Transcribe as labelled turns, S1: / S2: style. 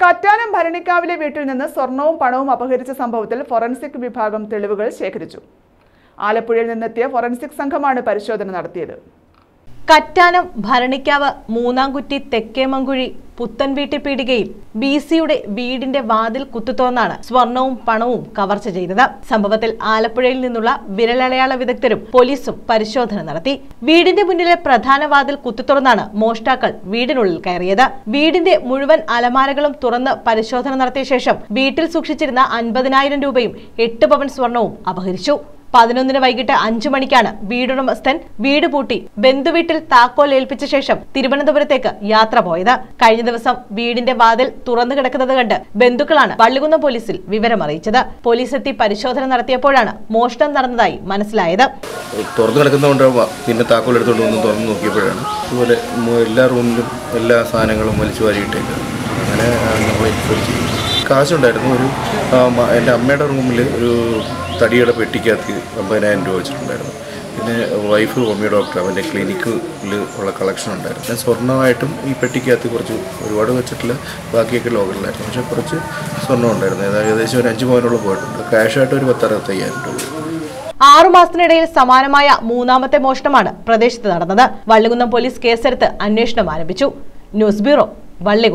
S1: കറ്റാനം ഭരണിക്കാവിലെ വീട്ടിൽ നിന്ന് സ്വർണവും പണവും അപഹരിച്ച സംഭവത്തിൽ ഫോറൻസിക് വിഭാഗം തെളിവുകൾ ശേഖരിച്ചു ആലപ്പുഴയിൽ നിന്നെത്തിയ ഫോറൻസിക് സംഘമാണ് പരിശോധന നടത്തിയത്
S2: കറ്റാനം ഭരണിക്കാവ് മൂന്നാംകുറ്റി തെക്കേമങ്കുഴി പുത്തൻവീട്ടി പീടികയിൽ ബി സിയുടെ വീടിന്റെ വാതിൽ കുത്തുതുറന്നാണ് സ്വർണവും പണവും കവർച്ച ചെയ്തത് സംഭവത്തിൽ ആലപ്പുഴയിൽ നിന്നുള്ള വിരലടയാള വിദഗ്ധരും പോലീസും പരിശോധന നടത്തി വീടിന്റെ മുന്നിലെ പ്രധാന വാതിൽ കുത്തുതുറന്നാണ് മോഷ്ടാക്കൾ വീടിനുള്ളിൽ കയറിയത് വീടിന്റെ മുഴുവൻ അലമാരകളും തുറന്ന് പരിശോധന നടത്തിയ ശേഷം വീട്ടിൽ സൂക്ഷിച്ചിരുന്ന അൻപതിനായിരം രൂപയും എട്ട് പവൻ സ്വർണവും അപഹരിച്ചു പതിനൊന്നിന് വൈകിട്ട് അഞ്ചു മണിക്കാണ് വീടുടമസ്ഥൻ വീട് പൂട്ടി ബന്ധുവീട്ടിൽ താക്കോൽ ഏൽപ്പിച്ച ശേഷം തിരുവനന്തപുരത്തേക്ക് യാത്ര പോയത് കഴിഞ്ഞ ദിവസം വീടിന്റെ വാതിൽ തുറന്നു കിടക്കുന്നത് കണ്ട് ബന്ധുക്കളാണ് വള്ളികുന്നം പോലീസിൽ വിവരമറിയിച്ചത് പോലീസ് എത്തി പരിശോധന നടത്തിയപ്പോഴാണ് മോഷണം നടന്നതായി മനസ്സിലായത്
S3: തുറന്നു കിടക്കുന്നതുകൊണ്ട് വ- പിന്നെ താക്കോൽ എടുത്തുകൊണ്ട് വന്ന് തുറന്ന് നോക്കിയപ്പോഴാണ് അതുപോലെ മു- എല്ലാ റൂമിലും എല്ലാ സാധനങ്ങളും വലിച്ചു വാരിയിട്ടേക്ക് അങ്ങനെ നമ്മൾ എൻക്വയറി ചെയ്തു കാശുണ്ടായിരുന്നു ഒരു ആ, മ- എൻ്റെ അമ്മയുടെ റൂമിൽ ഒരു തടിയുടെ പെട്ടിക്കകത്ത് അമ്പതിനായിരം രൂപ വെച്ചിട്ടുണ്ടായിരുന്നു പിന്നെ വൈഫ് ഹോമിയോ ഡോക്ടർ അവൻ്റെ ക്ലിനിക്കിൽ ഉള്ള കളക്ഷൻ ഉണ്ടായിരുന്നു പിന്നെ സ്വർണ്ണമായിട്ടും ഈ പെട്ടിക്കകത്ത് കുറച്ച് ഒരുപാട് വെച്ചിട്ടില്ല ബാക്കിയൊക്കെ ലോക്കലിലായിരുന്നു പക്ഷേ കുറച്ച് സ്വർണ്ണം ഉണ്ടായിരുന്നു ഏതാ- ഏകദേശം ഒരു അഞ്ച് പവനോളം പോയിട്ടുണ്ട് ക്യാഷായിട്ട് ഒരു പത്തറുപത്തയ്യായിരം രൂപ
S2: ആറുമാസത്തിനിടയിൽ സമാനമായ മൂന്നാമത്തെ മോഷണമാണ് പ്രദേശത്ത് നടന്നത് വള്ളികുന്നം പോലീസ് കേസെടുത്ത് അന്വേഷണം ആരംഭിച്ചു ന്യൂസ് ബ്യൂറോ വള്ളികുന്നം